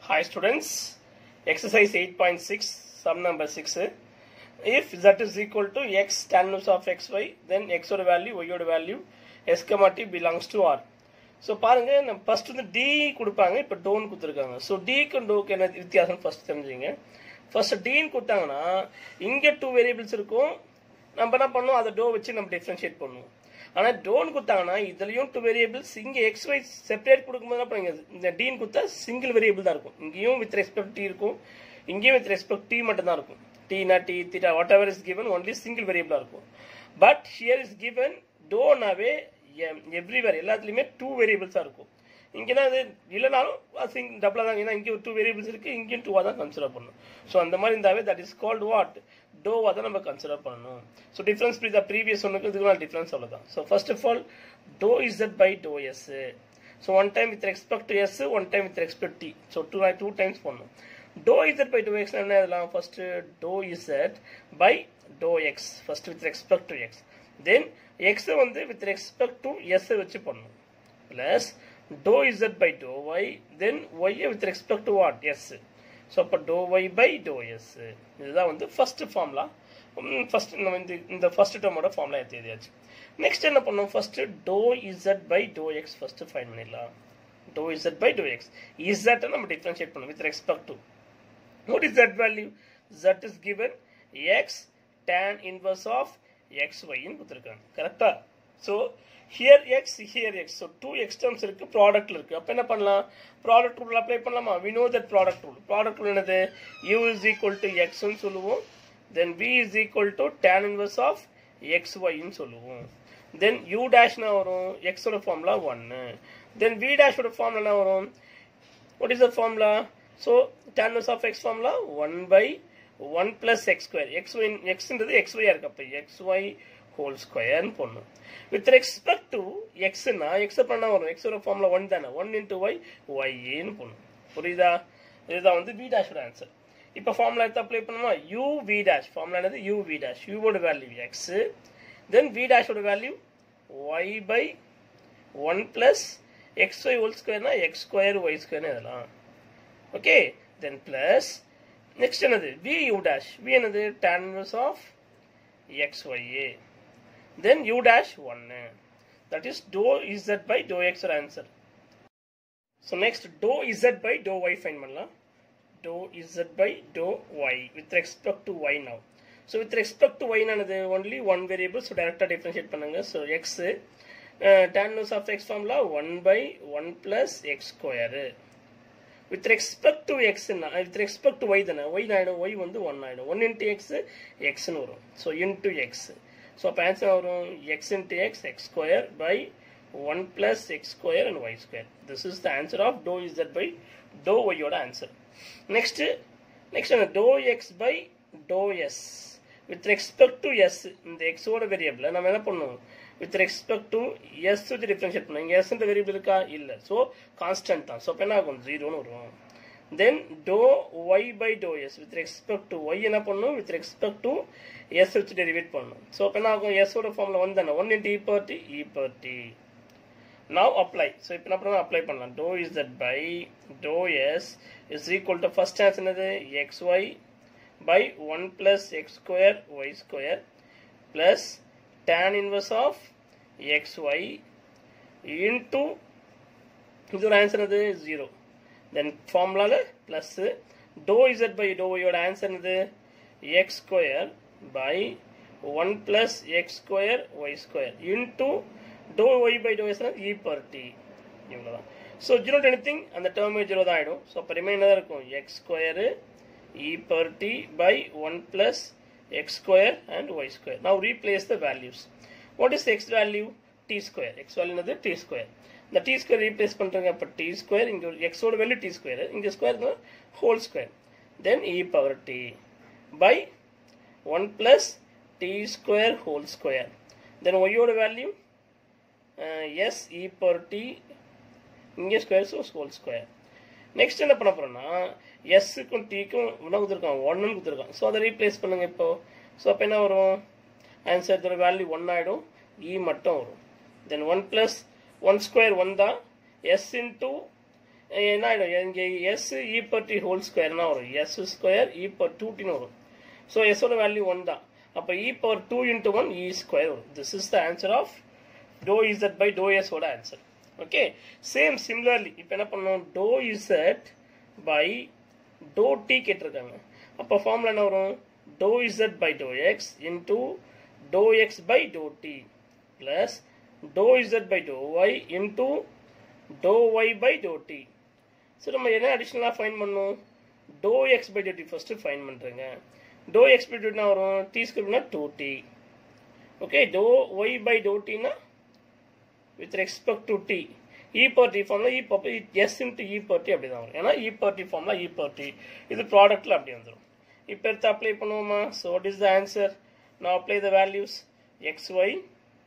Hi students, exercise 8.6, sum number 6. If z is equal to x tan inverse of xy, then x ஓட value, y ஓட value, s, t belongs to r. So பாருங்க நம்ம first வந்து D கொடுப்பாங்க இப்போ tone கொடுத்துருக்காங்க so டிக்கும் டோக்கு என்ன வித்தியாசம் ஃபர்ஸ்ட் தெரிஞ்சுங்க ஃபர்ஸ்ட் டின்னு கொடுத்தாங்கன்னா இங்கே டூ வேரியபிள்ஸ் இருக்கும் நம்ம என்ன பண்ணோம் அதை டோ வச்சு நம்ம டிஃப்ரென்ஷியேட் பண்ணுவோம் ஆனால் டோன் கொடுத்தாங்கன்னா இதுலயும் டூ வேரியபிள்ஸ் இங்கே எக்ஸ் ஒய் செப்பரேட் கொடுக்கும்போது என்ன பண்ணுங்க இந்த டீன் கொடுத்தா சிங்கிள் வேரியபிள் தான் இருக்கும் இங்கேயும் வித் ரெஸ்பெக்ட் டி இருக்கும் இங்கேயும் வித் ரெஸ்பெக்ட் டி மட்டும் தான் இருக்கும் டீனா D theta what is given only single வேரியபிளாக இருக்கும் பட் ஹியர் இஸ் கிவன் டோனாவே எவ்ரிவேர் எல்லாத்துலேயுமே டூ வேரியபிள்ஸாக இருக்கும் இங்கே தான் அது இல்லைனாலும் சிங் டபுளாக தான் ஏன்னா இங்கே டூ வேரியபிள்ஸ் இருக்குது இங்கேயும் டூவாக தான் கன்சிடர் பண்ணணும் ஸோ அந்த மாதிரி இருந்தாவே தட் இஸ் கால்டு வாட் டோவாக தான் நம்ம கன்சிடர் பண்ணணும் so difference pre the previous ஒன்றுக்கு இதுக்கு நான் டிஃப்ரென்ஸ் அவ்வளோதான் so first of all doe Z by to S so one time with respect to S one time with respect T so two two times பண்ணணும் doe Z by to X என்ன இதெல்லாம் first doe Z by to X first with respect to X then X வந்து with respect to S வச்சு பண்ணணும் plus to Z by to Y then Y with respect to what S so அப்போ doe Y by to S இதுதான் வந்து first ஃபார்ம்லா first நம்ம இந்த இந்த first டேர்மோட ஃபார்ம்லாம் எடுத்து எழுதியாச்சு நெக்ஸ்ட் என்ன பண்ணோம் first doe Z by to X first fine பண்ணிடலாம் doe Z by to X இசட்டை நம்ம டிஃப்ரென்ஷியேட் பண்ணணும் with respect to what is that value Z is given X tan inverse of xy ன்னு கொடுத்துருக்காங்க கரெக்டா so here X here X so two X terms இருக்கு ப்ராடக்ட்ல இருக்கு அப்போ என்ன பண்ணலாம் ப்ராடக்ட் ரூல் அப்ளை பண்ணலாமா we know that product rule product rule என்னது யூ இஸ் ஈக்குவல் டு எக்ஸ்ன்னு சொல்லுவோம் then V is equal to tan inverse of X ஒய்ன்னு சொல்லுவோம் தென் யூ டேஷ்னா வரும் எக்ஸோட ஃபார்முலா ஒன்னு தென் வி டேஷோட ஃபார்முலா என்ன வரும் what is the formula so tan inverse of X formula one by one plus X square X Y எக்ஸ்ன்றது X ஒய்யா இருக்கு அப்போ எக்ஸ் ஒய் ஹோல் ஸ்கொயர்னு போடணும் வித் ரெஸ்பெக்ட் டு எக்ஸ்னா எக்ஸ் பண்ணா வரும் எக்ஸோட ஃபார்ம்ல ஒன் தானே ஒன் இன்டூ ஒய் ஒய்ன்னு போடணும் புரியுதா இதுதான் வந்து வி டேஷோட ஆன்சர் இப்போ ஃபார்முலா எடுத்து அப்ளை பண்ணுமா யூ வி டேஷ் ஃபார்முலா என்னது யூ வி டேஷ் யூவோட வேல்யூ எக்ஸ் தென் வி டேஷோட value Y by one plus X Y whole ஸ்கொயர்னா எக்ஸ் ஸ்கொயர் ஒய் ஸ்கொயர்னு இதெல்லாம் ஓகே தென் பிளஸ் நெக்ஸ்ட் என்னது வி யூ டேஷ் வி என்னது tan inverse of X ஒய்ஏ then U dash ஒன்னு that is doe Z by to X answer so next to Z by to Y fine பண்ணலாம் doe Z by to Y with respect to Y now so with respect to Y என்னது only one variable so டேரக்டாக differentiate பண்ணுங்க so X tan inverse of X formula one by one plus X square with respect to எக்ஸ்னா with respect to Y தானே Y ஆகிடும் Y வந்து one ஆகிடும் one into X எக்ஸ்னு வரும் so into X so அப்போ answer வரும் X into X X square by one plus X square and Y square this is the answer of doe is that by to ஒய்யோட answer next next என்ன doe X by to S with respect to S இந்த எக்ஸோட variable நம்ம என்ன பண்ணுவோம் with respect to S வச்சு differentiate பண்ணுவோம் இங்கே எஸ்ன்ற வேரியபிள் இருக்கா இல்லை ஸோ கான்ஸ்டன்ட் தான் ஸோ அப்போ என்ன ஆகும் ஜீரோன்னு வரும் then doe Y by to S with respect to Y என்ன பண்ணணும் வித் ரெஸ்பெக்ட் டு எஸ் வச்சு டெரிவேட் பண்ணணும் ஸோ அப்போ என்ன ஆகும் எஸ்ஸோட ஃபார்மில் ஒன் தானே ஒன் இன்ட்டு இ பர் டி இ per T now apply so இப்போ என்ன பண்ணலாம் அப்ளை பண்ணலாம் doe is that by to S is equal to first ஆன்ஸ் என்னது X Y by one plus X square Y square plus tan inverse of xy into இதோட answer என்னது zero then ஃபார்முலால plus to Z by to ஒய்யோட answer என்னது x square by one plus X square Y square into dow Y by to s e per t இவ்வளோதான் so zero anything அந்த டேர்மே zero தான் ஆகிடும் so அப்போ remain தான் இருக்கும் x square e per t by one plus x square and y square. Now replace the values. What is x value? t square. x value is t square. The t square replace பண்றங்க அப்ப t square இங்க x ஓட value t square இங்க square whole square. Then e power t by 1 plus t square whole square. Then y ஓட value uh, s e power t இங்க square so whole square. Next என்ன பண்ண போறோம்னா எஸ்ஸுக்கும் டீக்கும் என்ன கொடுத்துருக்கான் ஒன்னு கொடுத்துருக்கான் ஸோ அதை ரீப்ளேஸ் பண்ணுங்க இப்போ ஸோ அப்போ என்ன வரும் ஆன்சர் இதோட வேல்யூ ஒன் ஆகிடும் இ மட்டும் வரும் then one plus one square one தான் எஸ் இன்டூ என்ன ஆகிடும் இங்கே s e per t whole ஸ்கொயர்னா வரும் s square e per two டின்னு வரும் ஸோ எஸ்ஸோட வேல்யூ ஒன் தான் அப்போ e power two into one e square வரும் this is the answer of dow Z by dow எஸோட ஆன்சர் ஓகே சேம் சிமிலர்லி இப்போ என்ன பண்ணோம் dow Z by dow t கேட்டிருக்காங்க அப்போ ஃபார்முலா என்ன வரும் dow Z by to x into dow X by dow t plus dow Z by to y into dow Y by dow t so நம்ம என்ன அடிஷ்னலாக ஃபைன் பண்ணணும் dow X by dow t first find பண்ணுறேங்க dow X by டோட்டினா வரும் t ஸ்கொயர்னா two t okay dow Y by dow டினா with respect to t E per t ஃபார்ம்ல இ பர் எஸ் இன்ட்டு இ பர் டி அப்படி தான் வரும் ஏன்னா இ பர் டி ஃபார்ம்ல இ பர் டி இது ப்ராடக்ட்ல அப்படி வந்துடும் இப்போ எடுத்து அப்ளை பண்ணுவோமா so what is the answer நான் apply the values x y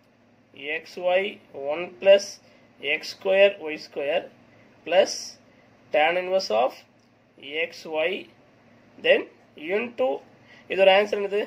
x y one plus X square Y square plus tan inverse of x y then into இதோட answer என்னது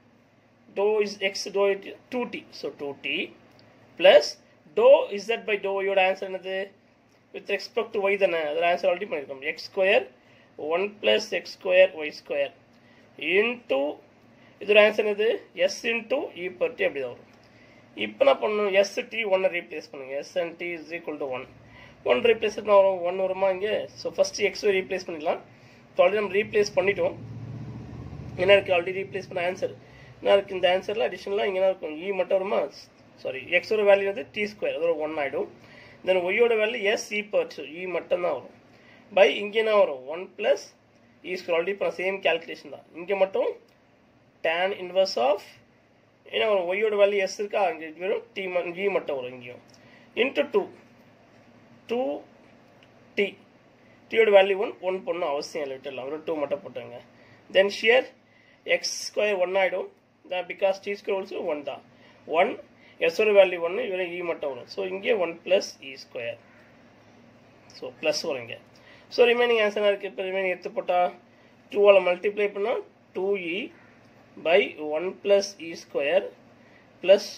dow is x dow two t so two t plus to Z by dow யோட answer என்னது with respect to Y தானே அதோட ஆன்சர் already பண்ணியிருக்கோம் x square one plus X square Y square into இதோட answer என்னது s into e per t அப்படி தான் வரும் இப்போ நான் பண்ணணும் எஸ் டி ஒன்னை ரீப்ளேஸ் பண்ணுங்க s and t is equal to one one replace வரும் ஒன் வருமா இங்கே ஸோ ஃபஸ்ட்டு எக்ஸ் ரீப்ளேஸ் பண்ணிடலாம் இப்போ ஆல்ரெடி நம்ம ரீப்ளேஸ் பண்ணிட்டோம் என்ன இருக்குது ஆல்ரெடி ரீப்ளேஸ் பண்ண ஆன்சர் என்ன இருக்குது இந்த ஆன்சரில் அடிஷனலாக இங்கே இருக்கும் இ மட்டும் வருமா சாரி எக்ஸோட வேல்யூ வந்து டி ஸ்கொயர் அதோட ஒன் ஆகிடும் தென் ஒய்யோட value s e per e மட்டும் தான் வரும் பை இங்கே என்ன வரும் one plus e square already இப்போ சேம் கேல்குலேஷன் தான் இங்கே மட்டும் டேன் இன்வர்ஸ் ஆஃப் ஏன்னா வரும் ஒய்யோட வேல்யூ எஸ் இருக்கா இங்கே வெறும் டி இ மட்டும் வரும் இங்கேயும் இன்ட்டு டூ டூ டி டியோட வேல்யூ ஒன் ஒன் பொண்ணும் அவசியம் இல்லை விட்டுடலாம் வெறும் டூ மட்டும் போட்டுங்க தென் ஷியர் எக்ஸ் ஸ்கொயர் ஒன் ஆகிடும் தான் because t square also one தான் ஒன் எஸ்ஸோட வேல்யூ ஒன்று இவரை இ மட்டும் வரும் ஸோ இங்கே one plus e square so plus வரும் இங்கே ஸோ ரிமைனிங் ஆன்சராக இருக்குது இப்போ ரிமைனிங் எடுத்து போட்டால் டூவால் மல்டிப்ளை பண்ணால் two e by one plus e square plus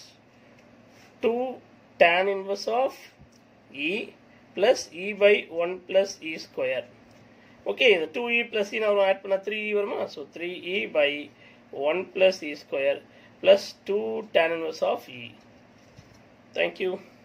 two tan inverse of e plus e by one plus e square okay இது two e plus e நான் ஆட் பண்ணால் த்ரீ இ வருமா so three e by one plus e square plus 2 tan inverse of E. Thank you.